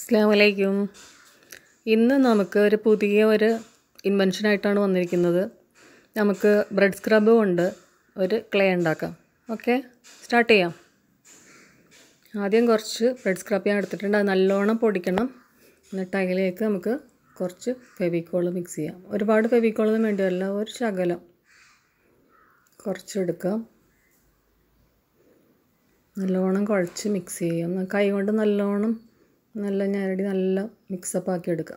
അസ്സാമലൈക്കും ഇന്ന് നമുക്ക് ഒരു പുതിയ ഒരു ഇൻവെൻഷനായിട്ടാണ് വന്നിരിക്കുന്നത് നമുക്ക് ബ്രെഡ് സ്ക്രബ് കൊണ്ട് ഒരു ക്ലേ ഉണ്ടാക്കാം ഓക്കെ സ്റ്റാർട്ട് ചെയ്യാം ആദ്യം കുറച്ച് ബ്രെഡ് സ്ക്രബ് ഞാൻ എടുത്തിട്ടുണ്ട് അത് നല്ലോണം പൊടിക്കണം എന്നിട്ട് അതിലേക്ക് നമുക്ക് കുറച്ച് ഫെവിക്കോൾ മിക്സ് ചെയ്യാം ഒരുപാട് ഫെവിക്കോളൊന്നും വേണ്ടി വരില്ല ഒരു ശകലം കുറച്ചെടുക്കാം നല്ലോണം കുഴച്ച് മിക്സ് ചെയ്യാം കൈ കൊണ്ട് നല്ലോണം നല്ല ഞരടി നല്ല മിക്സപ്പ് ആക്കി എടുക്കാം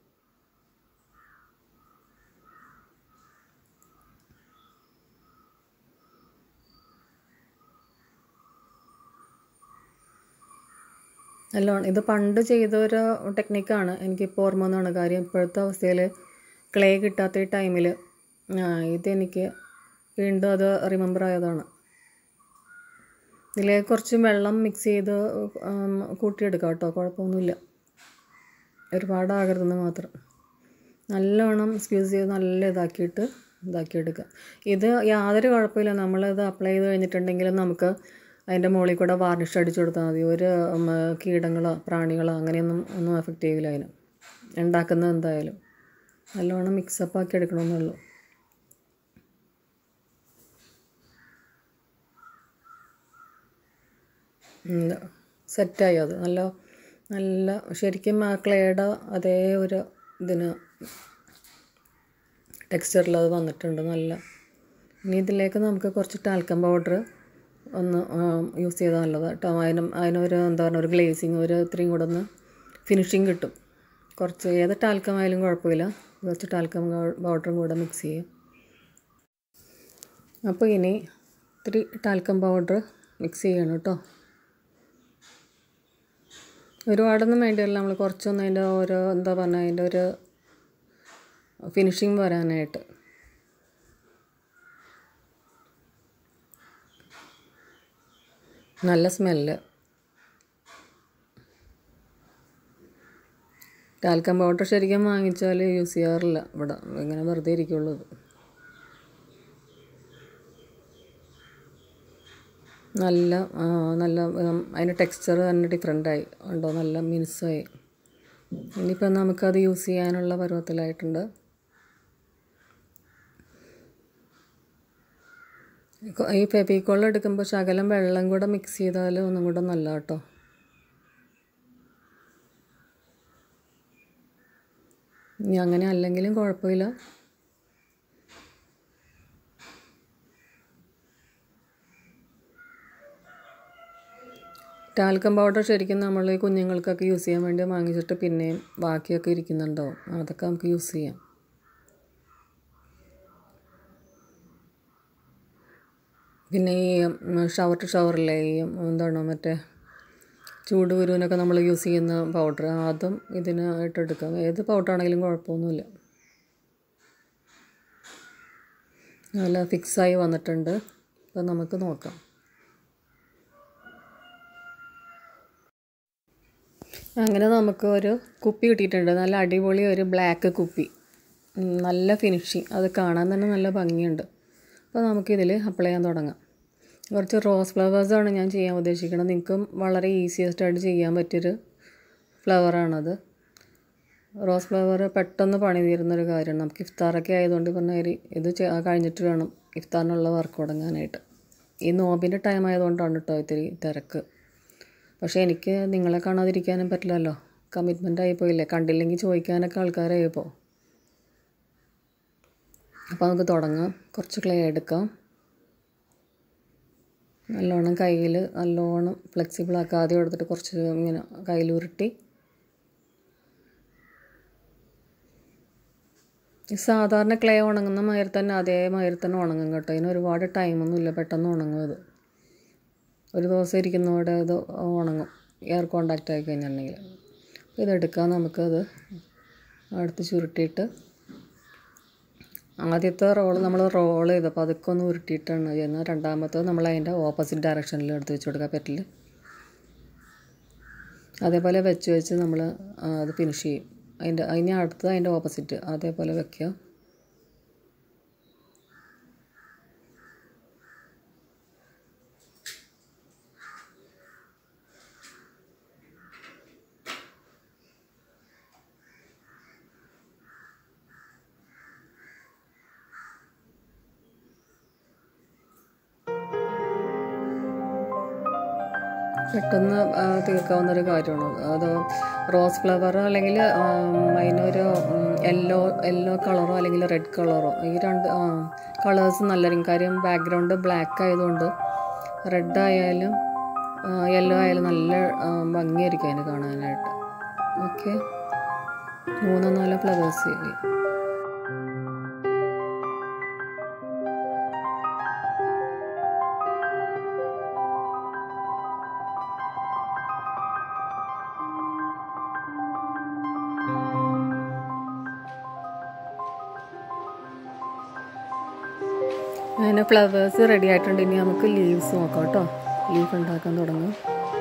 നല്ലോണം ഇത് പണ്ട് ചെയ്ത ഒരു ടെക്നിക്കാണ് എനിക്കിപ്പോൾ ഓർമ്മ വന്നാണ് കാര്യം ഇപ്പോഴത്തെ അവസ്ഥയിൽ ക്ലേ കിട്ടാത്ത ഈ ടൈമിൽ ഇതെനിക്ക് വീണ്ടും അത് റിമെമ്പർ ആയതാണ് ഇതിലേക്ക് കുറച്ച് വെള്ളം മിക്സ് ചെയ്ത് കൂട്ടിയെടുക്കാം കേട്ടോ കുഴപ്പമൊന്നുമില്ല ഒരുപാടാകരുതെന്ന് മാത്രം നല്ലോണം സ്ക്യൂസ് ചെയ്ത് നല്ല ഇതാക്കിയിട്ട് ഇതാക്കിയെടുക്കുക ഇത് യാതൊരു കുഴപ്പമില്ല നമ്മളിത് അപ്ലൈ ചെയ്ത് കഴിഞ്ഞിട്ടുണ്ടെങ്കിൽ നമുക്ക് അതിൻ്റെ മുകളിൽ കൂടെ വാർണിഷ് അടിച്ചു കൊടുത്താൽ മതി ഒരു കീടങ്ങളോ പ്രാണികളോ അങ്ങനെയൊന്നും ഒന്നും എഫക്റ്റ് ചെയ്യില്ല അതിന് ഉണ്ടാക്കുന്നത് എന്തായാലും നല്ലോണം മിക്സപ്പ് ആക്കി എടുക്കണമെന്നുള്ളൂ സെറ്റായി അത് നല്ല നല്ല ശരിക്കും ആ ക്ലേയുടെ അതേ ഒരു ഇതിന് ടെക്സ്ചറിൽ അത് വന്നിട്ടുണ്ട് നല്ല ഇനി ഇതിലേക്ക് നമുക്ക് കുറച്ച് ടാൽക്കം പൗഡർ ഒന്ന് യൂസ് ചെയ്താൽ നല്ലത് കേട്ടോ അതിന് അതിനൊരു എന്താ പറയുക ഒരു ഗ്ലേസിങ് ഒരു ഇത്രയും കൂടെ ഒന്ന് ഫിനിഷിങ് കിട്ടും കുറച്ച് ഏത് ടാൽക്കം ആയാലും കുഴപ്പമില്ല കുറച്ച് ടാൽക്കം പൗഡറും കൂടെ മിക്സ് ചെയ്യും അപ്പോൾ ഇനി ഇത്തിരി ടാൽക്കം പൗഡർ മിക്സ് ചെയ്യണം കേട്ടോ ഒരുപാടൊന്നും വേണ്ടിയല്ല നമ്മൾ കുറച്ചൊന്നും അതിൻ്റെ ഓരോ എന്താ പറഞ്ഞാൽ അതിൻ്റെ ഒരു ഫിനിഷിങ് വരാനായിട്ട് നല്ല സ്മെല്ല് ടാൽക്കം പൗഡർ ശരിക്കും വാങ്ങിച്ചാൽ യൂസ് ചെയ്യാറില്ല ഇവിടെ ഇങ്ങനെ വെറുതെ ഇരിക്കുള്ളൂ നല്ല നല്ല അതിൻ്റെ ടെക്സ്ചർ തന്നെ ഡിഫറെൻ്റായി ഉണ്ടോ നല്ല മിനുസായി ഇനിയിപ്പോൾ നമുക്കത് യൂസ് ചെയ്യാനുള്ള പരുവത്തിലായിട്ടുണ്ട് ഈ ഫെബിക്കോൾ എടുക്കുമ്പോൾ ശകലം വെള്ളം കൂടെ മിക്സ് ചെയ്താൽ ഒന്നും കൂടെ നല്ല കേട്ടോ ഇനി അങ്ങനെ അല്ലെങ്കിലും കുഴപ്പമില്ല ടാൽക്കം പൗഡർ ശരിക്കും നമ്മൾ ഈ കുഞ്ഞുങ്ങൾക്കൊക്കെ യൂസ് ചെയ്യാൻ വേണ്ടി വാങ്ങിച്ചിട്ട് പിന്നെയും ബാക്കിയൊക്കെ ഇരിക്കുന്നുണ്ടാവും അതൊക്കെ നമുക്ക് യൂസ് ചെയ്യാം പിന്നെ ഈ ഷവർ ടു ഷവറിലെ ഈ എന്താണ് മറ്റേ ചൂട് കുരുവിനൊക്കെ നമ്മൾ യൂസ് ചെയ്യുന്ന പൗഡർ അതും ഇതിന് ഇട്ടെടുക്കാം ഏത് പൗഡറാണെങ്കിലും കുഴപ്പമൊന്നുമില്ല നല്ല ഫിക്സായി വന്നിട്ടുണ്ട് അപ്പം നമുക്ക് നോക്കാം അങ്ങനെ നമുക്ക് ഒരു കുപ്പി കിട്ടിയിട്ടുണ്ട് നല്ല അടിപൊളി ഒരു ബ്ലാക്ക് കുപ്പി നല്ല ഫിനിഷിങ് അത് കാണാൻ തന്നെ നല്ല ഭംഗിയുണ്ട് അപ്പോൾ നമുക്കിതിൽ അപ്ലൈ ചെയ്യാൻ തുടങ്ങാം കുറച്ച് റോസ് ഫ്ലവേഴ്സാണ് ഞാൻ ചെയ്യാൻ ഉദ്ദേശിക്കുന്നത് നിങ്ങൾക്കും വളരെ ഈസിയസ്റ്റ് ആയിട്ട് ചെയ്യാൻ പറ്റിയൊരു ഫ്ലവറാണത് റോസ് ഫ്ലവർ പെട്ടെന്ന് പണി തീരുന്നൊരു കാര്യമാണ് നമുക്ക് ഇഫ്താറൊക്കെ ആയതുകൊണ്ട് പറഞ്ഞാൽ ഇത് കഴിഞ്ഞിട്ട് വേണം ഇഫ്താറിനുള്ള വർക്ക് തുടങ്ങാനായിട്ട് ഈ നോമ്പിൻ്റെ ടൈം ആയതുകൊണ്ടാണ് കേട്ടോ ഇത്തിരി തിരക്ക് പക്ഷേ എനിക്ക് നിങ്ങളെ കാണാതിരിക്കാനും പറ്റില്ലല്ലോ കമ്മിറ്റ്മെൻ്റ് ആയിപ്പോയില്ലേ കണ്ടില്ലെങ്കിൽ ചോദിക്കാനൊക്കെ ആൾക്കാരായിപ്പോൾ അപ്പോൾ നമുക്ക് തുടങ്ങാം കുറച്ച് ക്ലേ എടുക്കാം നല്ലോണം കയ്യിൽ നല്ലോണം ഫ്ലെക്സിബിൾ ആക്കുക ആദ്യം എടുത്തിട്ട് കുറച്ച് ഇങ്ങനെ കയ്യിൽ ഉരുട്ടി ഈ സാധാരണ ക്ലേ ഉണങ്ങുന്ന മയർ തന്നെ അതേ മയർ തന്നെ ഉണങ്ങും കേട്ടോ ഇതിന് ഒരുപാട് ടൈമൊന്നുമില്ല പെട്ടെന്ന് ഉണങ്ങും അത് ഒരു ദിവസം ഇരിക്കുന്നതോടെ ഇത് ഉണങ്ങും എയർ കോണ്ടാക്റ്റ് ആയി കഴിഞ്ഞിട്ടുണ്ടെങ്കിൽ ഇതെടുക്കാം നമുക്കത് അടുത്ത് ചുരുട്ടിയിട്ട് ആദ്യത്തെ റോൾ നമ്മൾ റോൾ ചെയ്തപ്പോൾ അതൊക്കെ ഒന്ന് ഉരുട്ടിയിട്ടാണ് ചെയ്യുന്നത് രണ്ടാമത്തത് നമ്മൾ അതിൻ്റെ ഓപ്പോസിറ്റ് ഡയറക്ഷനിൽ എടുത്ത് വെച്ച് കൊടുക്കാൻ പറ്റില്ല അതേപോലെ വെച്ച് വെച്ച് നമ്മൾ അത് ഫിനിഷ് ചെയ്യും അതിൻ്റെ അതിന് അടുത്തത് അതിൻ്റെ ഓപ്പോസിറ്റ് അതേപോലെ വെക്കുക പെട്ടെന്ന് ആ, തീർക്കാവുന്ന ഒരു കാര്യമാണ് അത് റോസ് ഫ്ലവർ അല്ലെങ്കിൽ അതിനൊരു യെല്ലോ യെല്ലോ കളറോ അല്ലെങ്കിൽ റെഡ് കളറോ ഈ രണ്ട് കളേഴ്സ് നല്ലതായിരിക്കും കാര്യം ബാക്ക്ഗ്രൗണ്ട് ബ്ലാക്ക് ആയതുകൊണ്ട് റെഡ് ആയാലും യെല്ലോ ആയാലും നല്ല ആ, ഭംഗിയായിരിക്കും അതിന് കാണാനായിട്ട് ഓക്കെ മൂന്നോ നാലോ ഫ്ലവേഴ്സ് അങ്ങനെ ഫ്ലവേഴ്സ് റെഡി ആയിട്ടുണ്ട് ഇനി നമുക്ക് ലീവ്സ് നോക്കാം കേട്ടോ ലീഫ് ഉണ്ടാക്കാൻ തുടങ്ങും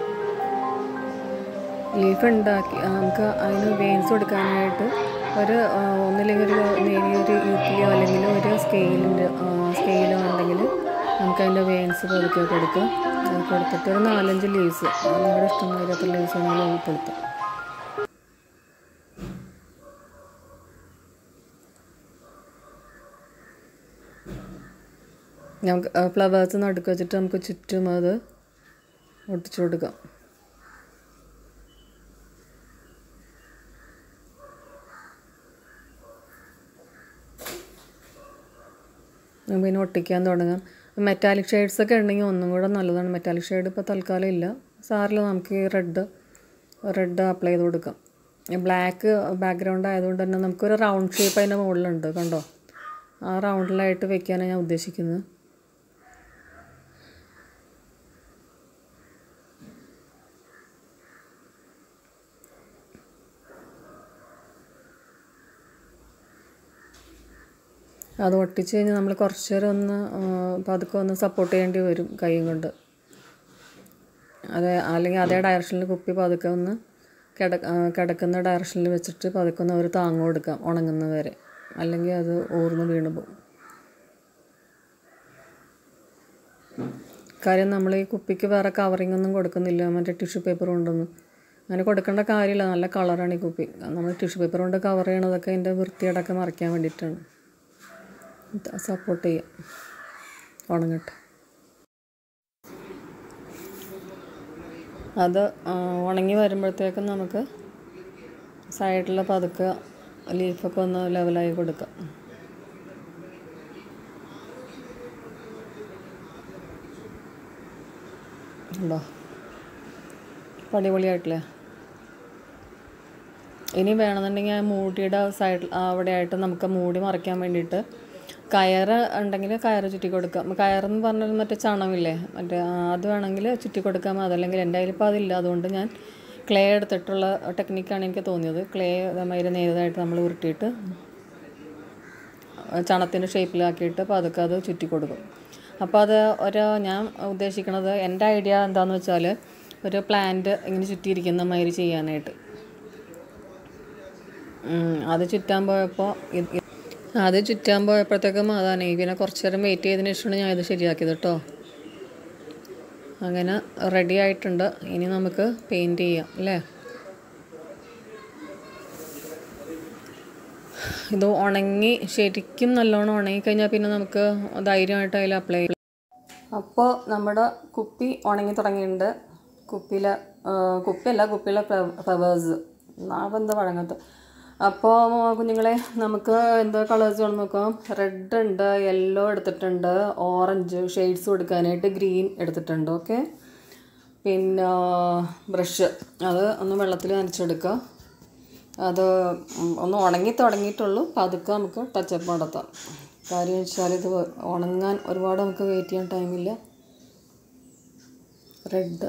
ലീഫ് ഉണ്ടാക്കി ആ, നമുക്ക് അതിന് വെയിൻസ് കൊടുക്കാനായിട്ട് ഒരു ആ, ഒന്നില്ലെങ്കിൽ ഒരു നേരിയൊരു ഈക്കിലിയോ അല്ലെങ്കിൽ ഒരു സ്കെയിലിൻ്റെ സ്കെയിലോ ഉണ്ടെങ്കിൽ നമുക്ക് അതിൻ്റെ വെയിൻസ് പതുക്കെ കൊടുക്കാം അത് കൊടുത്തിട്ട് ഒരു നാലഞ്ച് ലീവ്സ് നിങ്ങളുടെ ഇഷ്ടമായ എത്ര ലീവ്സ് ആണെങ്കിലും ഉൾപ്പെടുത്താം നമുക്ക് ഫ്ലവേഴ്സ് നടുക്ക് വെച്ചിട്ട് നമുക്ക് ചുറ്റും അത് ഒട്ടിച്ചു കൊടുക്കാം നമുക്ക് പിന്നെ ഒട്ടിക്കാൻ തുടങ്ങാം മെറ്റാലിക് ഷെയ്ഡ്സ് ഒക്കെ ഉണ്ടെങ്കിൽ ഒന്നും കൂടെ നല്ലതാണ് മെറ്റാലിക് ഷെയ്ഡ് ഇപ്പോൾ തൽക്കാലം ഇല്ല സാറിൽ നമുക്ക് ഈ റെഡ് റെഡ് അപ്ലൈ ചെയ്ത് കൊടുക്കാം ബ്ലാക്ക് ബാക്ക്ഗ്രൗണ്ട് ആയതുകൊണ്ട് തന്നെ നമുക്കൊരു റൗണ്ട് ഷേപ്പ് അതിൻ്റെ മുകളിലുണ്ട് കണ്ടോ ആ റൗണ്ടിലായിട്ട് വെക്കാനാണ് ഞാൻ ഉദ്ദേശിക്കുന്നത് അത് ഒട്ടിച്ച് കഴിഞ്ഞാൽ നമ്മൾ കുറച്ച് നേരം ഒന്ന് ആ, പതുക്കെ ഒന്ന് സപ്പോർട്ട് ചെയ്യേണ്ടി വരും കൈയും കൊണ്ട് അതെ അല്ലെങ്കിൽ അതേ ഡയറക്ഷനിൽ കുപ്പി പതുക്കെ ഒന്ന് കിട ആ, കിടക്കുന്ന ഡയറക്ഷനിൽ വെച്ചിട്ട് പതുക്കെ ഒന്ന് ഒരു താങ്ങ് കൊടുക്കാം ഉണങ്ങുന്ന വരെ അല്ലെങ്കിൽ അത് ഊർന്ന് വീണ് പോകും കാര്യം നമ്മൾ ഈ കുപ്പിക്ക് വേറെ കവറിങ് ഒന്നും കൊടുക്കുന്നില്ല മറ്റേ ടിഷ്യൂ പേപ്പർ കൊണ്ടൊന്നും അങ്ങനെ കൊടുക്കേണ്ട കാര്യമില്ല നല്ല കളറാണ് ഈ കുപ്പി നമ്മൾ ടിഷ്യൂ പേപ്പർ കൊണ്ട് കവർ ചെയ്യണതൊക്കെ അതിൻ്റെ വൃത്തിയോടൊക്കെ മറയ്ക്കാൻ വേണ്ടിയിട്ടാണ് സപ്പോർട്ട് ചെയ്യാം ഉണങ്ങട്ടെ അത് ആ, ഉണങ്ങി വരുമ്പോഴത്തേക്കും നമുക്ക് സൈഡിൽ പതുക്കെ ലീഫൊക്കെ ഒന്ന് ലെവലായി കൊടുക്കാം ഉണ്ടോ ഇപ്പം അടിപൊളിയായിട്ടില്ലേ ഇനി വേണമെന്നുണ്ടെങ്കിൽ ആ മൂടിയുടെ സൈഡിൽ അവിടെ ആയിട്ട് നമുക്ക് മൂടി മറയ്ക്കാൻ വേണ്ടിയിട്ട് കയറ് ഉണ്ടെങ്കിൽ കയറ് ചുറ്റി കൊടുക്കാം കയറെന്ന് പറഞ്ഞാൽ മറ്റേ ചണമില്ലേ മറ്റേ ആ, അത് വേണമെങ്കിൽ ചുറ്റി കൊടുക്കാം അതല്ലെങ്കിൽ എൻ്റെ കയ്യിലിപ്പോൾ അതില്ല അതുകൊണ്ട് ഞാൻ ക്ലേ എടുത്തിട്ടുള്ള ടെക്നിക്കാണ് എനിക്ക് തോന്നിയത് ക്ലേ അതേമാതിരി നേരിയതായിട്ട് നമ്മൾ ഉരുട്ടിയിട്ട് ചണത്തിൻ്റെ ഷേപ്പിലാക്കിയിട്ട് പതുക്കെ അത് ചുറ്റി കൊടുക്കും അപ്പോൾ അത് ഒരു ഞാൻ ഉദ്ദേശിക്കുന്നത് എൻ്റെ ഐഡിയ എന്താണെന്ന് വെച്ചാൽ ഒരു പ്ലാന്റ് ഇങ്ങനെ ചുറ്റിയിരിക്കുന്ന മാതിരി ചെയ്യാനായിട്ട് ഉം, അത് ചുറ്റാൻ പോയപ്പോൾ ഇത് ഇത് അത് ചുറ്റാൻ പോയപ്പോഴത്തേക്കും അതാണ് പിന്നെ കുറച്ച് നേരം വെയിറ്റ് ചെയ്തതിന് ശേഷമാണ് ഞാൻ ഇത് ശരിയാക്കിയത് കേട്ടോ അങ്ങനെ റെഡി ആയിട്ടുണ്ട് ഇനി നമുക്ക് പെയിൻറ്റ് ചെയ്യാം അല്ലേ ഇത് ഉണങ്ങി ശരിക്കും നല്ലോണം ഉണങ്ങിക്കഴിഞ്ഞാൽ പിന്നെ നമുക്ക് ധൈര്യമായിട്ട് അതിൽ അപ്ലൈ ചെയ്യാം അപ്പോൾ നമ്മുടെ കുപ്പി ഉണങ്ങി തുടങ്ങിയിട്ടുണ്ട് കുപ്പിയിലെ കുപ്പിയല്ല കുപ്പിയിലെ ഫ്ലവേഴ്സ് നാളെ എന്താ വഴങ്ങത്ത് അപ്പോൾ കുഞ്ഞുങ്ങളെ നമുക്ക് എന്താ കളേഴ്സ് വേണം നോക്കാം റെഡ് ഉണ്ട് യെല്ലോ എടുത്തിട്ടുണ്ട് ഓറഞ്ച് ഷെയ്ഡ്സ് കൊടുക്കാനായിട്ട് ഗ്രീൻ എടുത്തിട്ടുണ്ട് ഓക്കെ പിന്നെ ബ്രഷ് അത് ഒന്ന് വെള്ളത്തിൽ നനച്ചെടുക്കുക അത് ഉം ഒന്ന് ഉണങ്ങി തുടങ്ങിയിട്ടുള്ളൂ പതുക്കെ നമുക്ക് ടച്ചപ്പ് നടത്താം കാര്യം വെച്ചാൽ ഇത് ഉണങ്ങാൻ ഒരുപാട് നമുക്ക് വെയിറ്റ് ചെയ്യാൻ ടൈമില്ല റെഡ്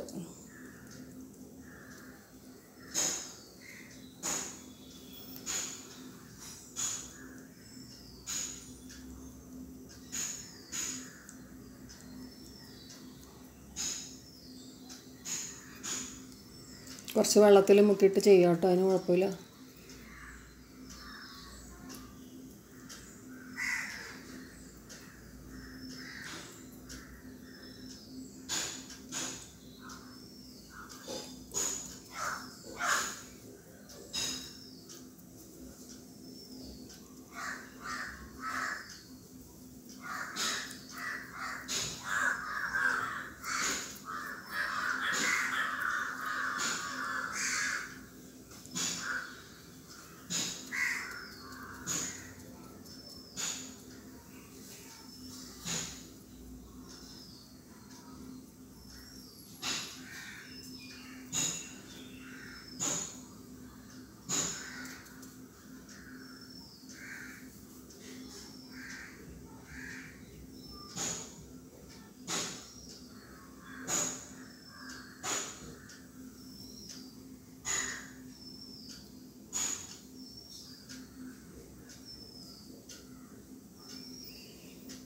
കുറച്ച് വെള്ളത്തിൽ മുക്കിയിട്ട് ചെയ്യാം കേട്ടോ അതിന് കുഴപ്പമില്ല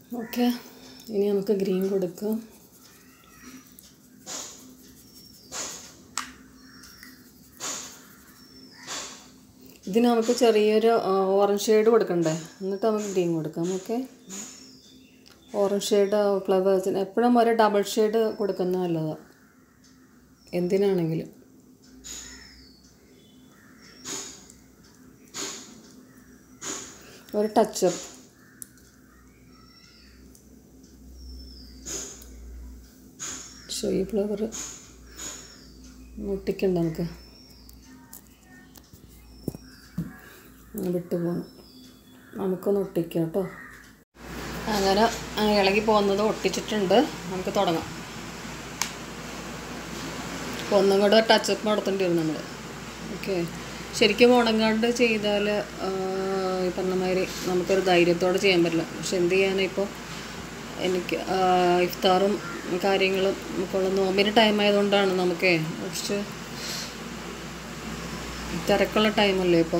ഓക്കെ ഇനി നമുക്ക് ഗ്രീൻ കൊടുക്കാം ഇതിന് നമുക്ക് ചെറിയൊരു ഓറഞ്ച് ഷെയ്ഡ് കൊടുക്കണ്ടേ എന്നിട്ട് നമുക്ക് ഗ്രീൻ കൊടുക്കാം ഓക്കെ ഓറഞ്ച് ഷെയ്ഡ് ഫ്ലവേഴ്സിന് എപ്പോഴും ഒരു ഡബിൾ ഷെയ്ഡ് കൊടുക്കുന്നത് നല്ലതാണ് എന്തിനാണെങ്കിലും ഒരു ടച്ചപ്പ് ഷോ ഈ ഫ്ലവർ ഒട്ടിക്കണ്ട നമുക്ക് വിട്ടു പോകണം നമുക്കൊന്ന് ഒട്ടിക്കാം കേട്ടോ അങ്ങനെ ആ ഇളകി പോകുന്നത് ഒട്ടിച്ചിട്ടുണ്ട് നമുക്ക് തുടങ്ങാം അപ്പോൾ ഒന്നും കൂടെ ടച്ചപ്പ് നടത്തേണ്ടി വരും നമ്മൾ ഓക്കെ ശരിക്കും ഉണങ്ങാണ്ട് ചെയ്താൽ ഈ പറഞ്ഞ മാതിരി നമുക്കൊരു ധൈര്യത്തോടെ ചെയ്യാൻ പറ്റില്ല പക്ഷെ എന്ത് ചെയ്യാനാ ഇപ്പോൾ എനിക്ക് ആ, ഇഫ്താറും കാര്യങ്ങളും നമുക്കുള്ള നോമ്പിന് ടൈം ആയതുകൊണ്ടാണ് നമുക്ക് കുറച്ച് തിരക്കുള്ള ടൈമല്ലേ ഇപ്പോൾ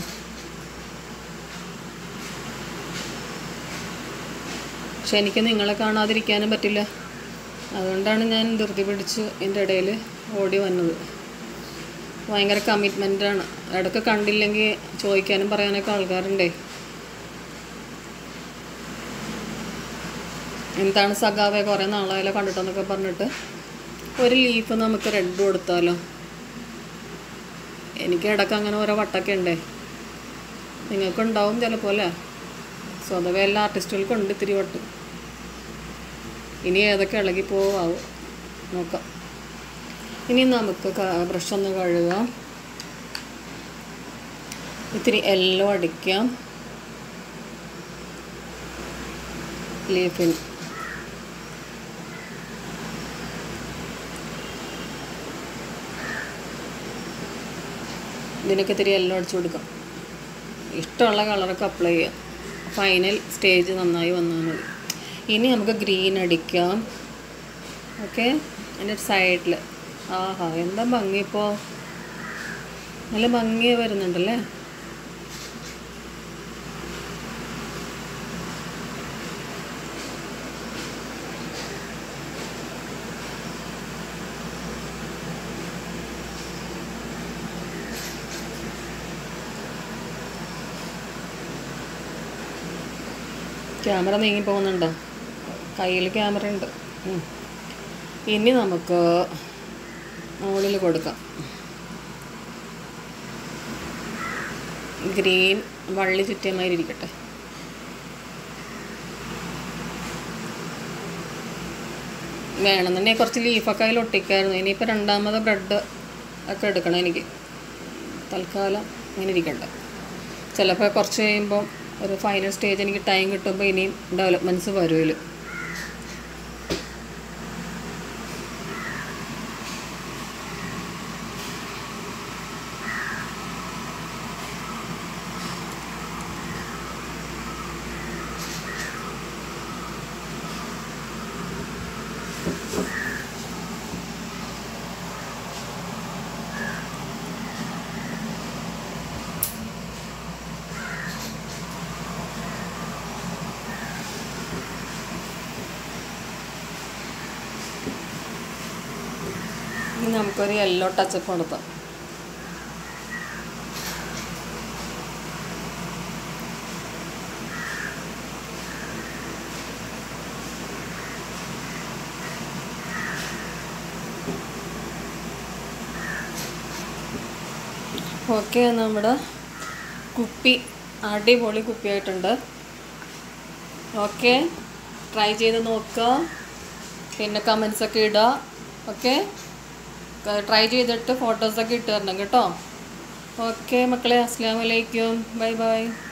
പക്ഷെ എനിക്ക് നിങ്ങളെ കാണാതിരിക്കാനും പറ്റില്ല അതുകൊണ്ടാണ് ഞാൻ ധൃതി പിടിച്ച് എൻ്റെ ഇടയിൽ ഓടി വന്നത് ഭയങ്കര കമ്മിറ്റ്മെൻറ്റാണ് ഇടയ്ക്ക് കണ്ടില്ലെങ്കിൽ ചോദിക്കാനും പറയാനൊക്കെ ആൾക്കാരുണ്ടേ എന്താണ് സഖാവെ കുറേ നാളായാലോ കണ്ടിട്ടെന്നൊക്കെ പറഞ്ഞിട്ട് ഒരു ലീഫ് നമുക്ക് റെഡ് കൊടുത്താലോ എനിക്ക് ഇടയ്ക്ക് അങ്ങനെ ഓരോ വട്ടൊക്കെ ഉണ്ടേ നിങ്ങൾക്കുണ്ടാവും ചിലപ്പോൾ അല്ലേ സ്വതവേ എല്ലാ ആർട്ടിസ്റ്റുകൾക്കും ഇത്തിരി വട്ട് ഇനി ഏതൊക്കെ ഇളകി പോവാവും നോക്കാം ഇനി നമുക്ക് ബ്രഷ് ഒന്ന് കഴുകാം ഇത്തിരി എല്ലോ അടിക്കാം ലീഫിന് ഇതിനൊക്കെ ഇത്തിരി എല്ലോ അടിച്ചു കൊടുക്കാം ഇഷ്ടമുള്ള കളറൊക്കെ അപ്ലൈ ചെയ്യാം ഫൈനൽ സ്റ്റേജ് നന്നായി വന്നാൽ മതി ഇനി നമുക്ക് ഗ്രീൻ അടിക്കാം ഓക്കെ അതിൻ്റെ സൈഡിൽ ആഹാ എന്താ ഭംഗി ഇപ്പോൾ നല്ല ഭംഗി വരുന്നുണ്ടല്ലേ ക്യാമറ നീങ്ങി പോകുന്നുണ്ടോ കയ്യിൽ ക്യാമറ ഉണ്ട് ഉം. ഇനി നമുക്ക് മുകളിൽ കൊടുക്കാം ഗ്രീൻ വള്ളി ചുറ്റിയ മാതിരി ഇരിക്കട്ടെ വേണമെന്നുണ്ടെങ്കിൽ കുറച്ച് ലീഫൊക്കെ അതിൽ ഒട്ടിക്കായിരുന്നു ഇനിയിപ്പോൾ രണ്ടാമത് ബ്രെഡ് ഒക്കെ എടുക്കണം എനിക്ക് തൽക്കാലം ഇങ്ങനെ ഇരിക്കണ്ട ചിലപ്പോൾ കുറച്ച് കഴിയുമ്പോൾ ഒരു ഫൈനൽ സ്റ്റേജ് എനിക്ക് ടൈം കിട്ടുമ്പോൾ ഇനിയും ഡെവലപ്മെൻറ്റ്സ് വരുമല്ലോ ഇനി നമുക്കൊരു യെല്ലോ ടച്ചപ്പ് കൊടുത്താം ഓക്കെ നമ്മുടെ കുപ്പി അടിപൊളി കുപ്പിയായിട്ടുണ്ട് ഓക്കെ ട്രൈ ചെയ്ത് നോക്കുക പിന്നെ കമൻസ് ഒക്കെ ഇടുക ഓക്കെ ട്രൈ ചെയ്തിട്ട് ഫോട്ടോസൊക്കെ ഇട്ട് തരണം കേട്ടോ ഓക്കെ മക്കളെ അസ്സാം വലൈക്കും ബൈ ബൈ